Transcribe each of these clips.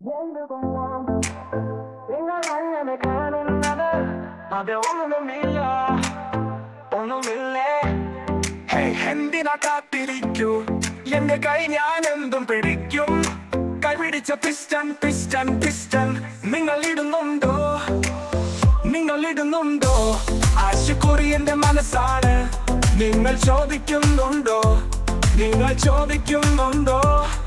നിങ്ങൾ അങ്ങനെ കാണുന്നത് അത് ഒന്നുമില്ല ഒന്നുമില്ലേ ഹേയ് എന്തിനാ കാത്തിരിക്കൂ എന്റെ കൈ ഞാൻ എന്തും പിടിക്കും കൈ പിടിച്ച പിസ്റ്റൺ പിസ്റ്റൺ പിസ്റ്റൺ നിങ്ങൾ ഇടുന്നുണ്ടോ നിങ്ങൾ ഇടുന്നുണ്ടോ ആശുക്കുറി എന്റെ മനസ്സാണ് നിങ്ങൾ ചോദിക്കുന്നുണ്ടോ നിങ്ങൾ ചോദിക്കുന്നുണ്ടോ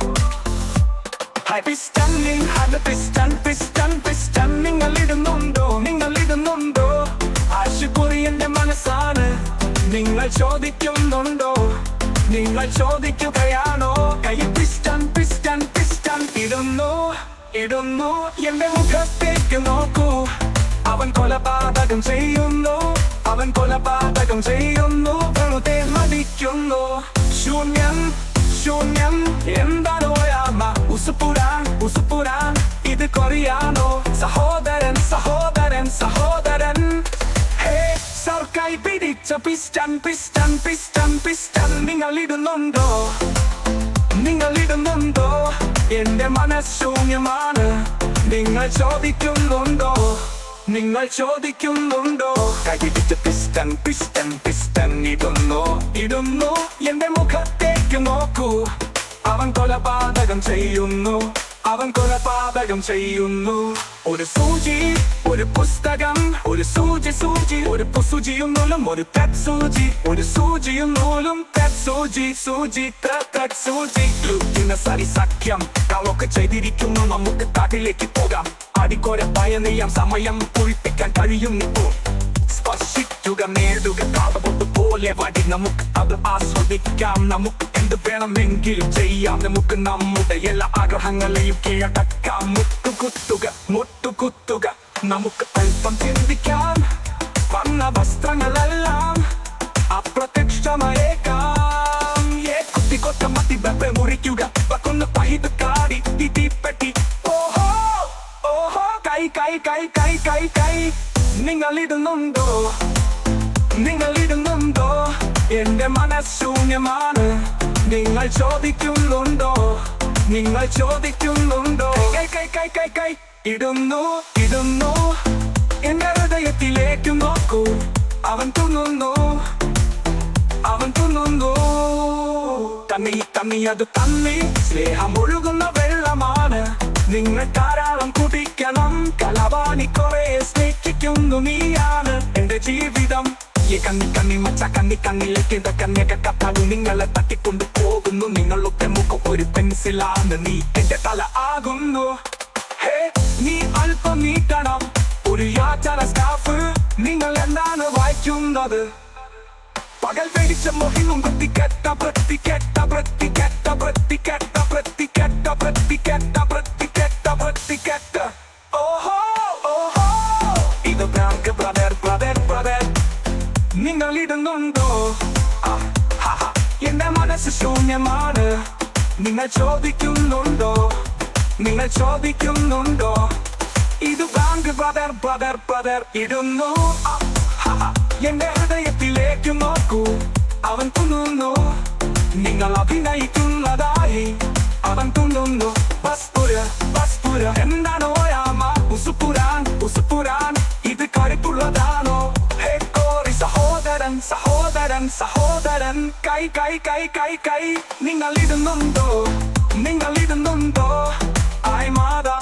ഹൈ പിസ്റ്റൺ അത് പിസ്റ്റൺ പിസ്റ്റൺ പിസ്റ്റൺ നിങ്ങൾ ഇടുന്നുണ്ടോ നിങ്ങൾ ഇടുന്നുണ്ടോ ആശുക്കുറി എന്റെ മനസ്സാണ് നിങ്ങൾ ചോദിക്കുന്നുണ്ടോ നിങ്ങൾ ചോദിക്കുകയാണോ കൈ പിസ്റ്റൺ പിസ്റ്റൺ പിസ്റ്റൺ ഇടുന്നു ഇടുന്നു എന്റെ മുഖത്തേക്ക് നോക്കൂ അവൻ കൊലപാതകം ചെയ്യുന്നു അവൻ കൊലപാതകം ചെയ്യുന്നു വെറുതെ മടിക്കുന്നു ശൂന്യം ശൂന്യം എന്താണ് ഓയാമ ഉസുപുരാൻ ഉസുപുരാൻ ഇത് കൊറിയാനോ സഹോദരൻ സഹോദരൻ സഹോദരൻ ഹേ സർക്കായി പിടിച്ച പിസ്റ്റൺ പിസ്റ്റൺ പിസ്റ്റൺ പിസ്റ്റൺ നിങ്ങൾ ഇടുന്നുണ്ടോ നിങ്ങൾ ഇടുന്നുണ്ടോ എന്റെ മനസ്ശൂന്യമാണ് നിങ്ങൾ ചോദിക്കുന്നുണ്ടോ നിങ്ങൾ ചോദിക്കുന്നുണ്ടോ കൈപിടിച്ച പിസ്റ്റൺ പിസ്റ്റൺ പിസ്റ്റൺ ഇടുന്നു ഇടുന്നു എന്റെ മുഖത്തേക്ക് നോക്കൂ അവൻ കൊലപാതകം ചെയ്യുന്നു അവൻ കൊലപാതകം ചെയ്യുന്നു ഒരു സൂചി ഒരു പുസ്തകം ഒരു സൂചി സൂചി ഒരു പുസൂചിയും നൂലും ഒരു പെറ്റ് സൂചി ഒരു സൂചിയും നൂലും പെറ്റ് സൂചി സൂചി പെറ്റ് സൂചി ലുക്കിന സരി സഖ്യം കളൊക്കെ ചെയ്തിരിക്കുന്നു നമുക്ക് കാട്ടിലേക്ക് പോകാം അടിക്കോര പയനെയ്യാം സമയം കുഴിപ്പിക്കാൻ കഴിയും ഇപ്പോൾ സ്പർശിക്കുക നേടുക കാതപൊട്ട് പോലെ വടി നമുക്ക് അത് ആസ്വദിക്കാം നമുക്ക് എന്ത് വേണമെങ്കിലും ചെയ്യാം നമുക്ക് നമ്മുടെ എല്ലാ ആഗ്രഹങ്ങളെയും കീഴടക്കാം മുട്ടുകുത്തുക മുട്ടുകുത്തുക നമുക്ക് അല്പം ചിന്തിക്കാം വന്ന വസ്ത്രങ്ങളെല്ലാം അപ്രത്യക്ഷമായേക്കാം ഏ കുത്തിക്കൊത്ത മത്തി വെപ്പ മുറിക്കുക വക്കുന്ന പഹിത് കാടി തീപ്പെട്ടി ഓഹോ ഓഹോ കൈ കൈ കൈ കൈ കൈ കൈ നിങ്ങൾ ഇടുന്നുണ്ടോ നിങ്ങൾ ഇടുന്നുണ്ടോ എന്റെ മനസ്ശൂന്യമാണ് നിങ്ങൾ ചോദിക്കുന്നുണ്ടോ നിങ്ങൾ ചോദിക്കുന്നുണ്ടോ കൈ കൈ കൈ കൈ കൈ ഇടുന്നു ഇടുന്നു എന്റെ ഹൃദയത്തിലേക്ക് നോക്കൂ അവൻ തുന്നുന്നു അവൻ തുന്നുന്നു തണ്ണി തണ്ണി അത് തണ്ണി സ്നേഹം ഒഴുകുന്ന വെള്ളമാണ് നിങ്ങൾ ധാരാളം കുടിക്കണം കലവാണി കുറെ സ്നേഹിക്കുന്നു നീയാണ് എന്റെ ജീവിതം ഈ കണ്ണി കണ്ണി മച്ച കണ്ണി കണ്ണിലേക്ക് എന്താ കണ്ണിയൊക്കെ കത്താനും നിങ്ങളെ തട്ടിക്കൊണ്ട് പോകുന്നു നിങ്ങളൊക്കെ മുഖം ഒരു പെൻസിലാണ് നീ എന്റെ തല ആകുന്നു ഹേ നീ അല്പം നീട്ടണം ഒരു യാചന സ്റ്റാഫ് നിങ്ങൾ എന്താണ് വായിക്കുന്നത് പകൽ വെടിച്ച മൊഹിനും വൃത്തിക്കെട്ട വൃത്തിക്കെട്ട വൃത്തിക്കെട്ട വൃത്തിക്കെട്ട വൃത്തിക്കെട്ട വൃത്തിക്കെട്ട വൃത്തിക്കെട്ട വൃത്തിക്കെട്ട ഓഹോ ഓഹോ ഇത് ബ്രാങ്ക് ബ്രദർ ബ്രദർ ബ്രദർ നിങ്ങൾ ഇടുന്നുണ്ടോ ആ, ഹാ, ഹാ. എന്റെ മനസ്സ് ശൂന്യമാണ് നിങ്ങൾ ചോദിക്കുന്നുണ്ടോ നിങ്ങൾ ചോദിക്കുന്നുണ്ടോ ഇത് ബാങ്ക് ബ്രദർ ബ്രദർ ബ്രദർ ഇടുന്നു ആ, ഹാ, ഹാ. എന്റെ ഹൃദയത്തിലേക്ക് നോക്കൂ അവൻ തുന്നുന്നു നിങ്ങൾ അഭിനയിക്കുന്നതായി അവൻ തുന്നുന്നു ബസ്പുര ബസ്പുര എന്താണോ യാമ ഉസുപുരാൻ ഉസുപുരാൻ ഇത് കരുത്തുള്ളതാണോ ഹേ കോറി സഹോദരൻ സഹോദരൻ സഹോദരൻ കൈ കൈ കൈ കൈ കൈ നിങ്ങൾ ഇടുന്നുണ്ടോ നിങ്ങൾ ഇടുന്നുണ്ടോ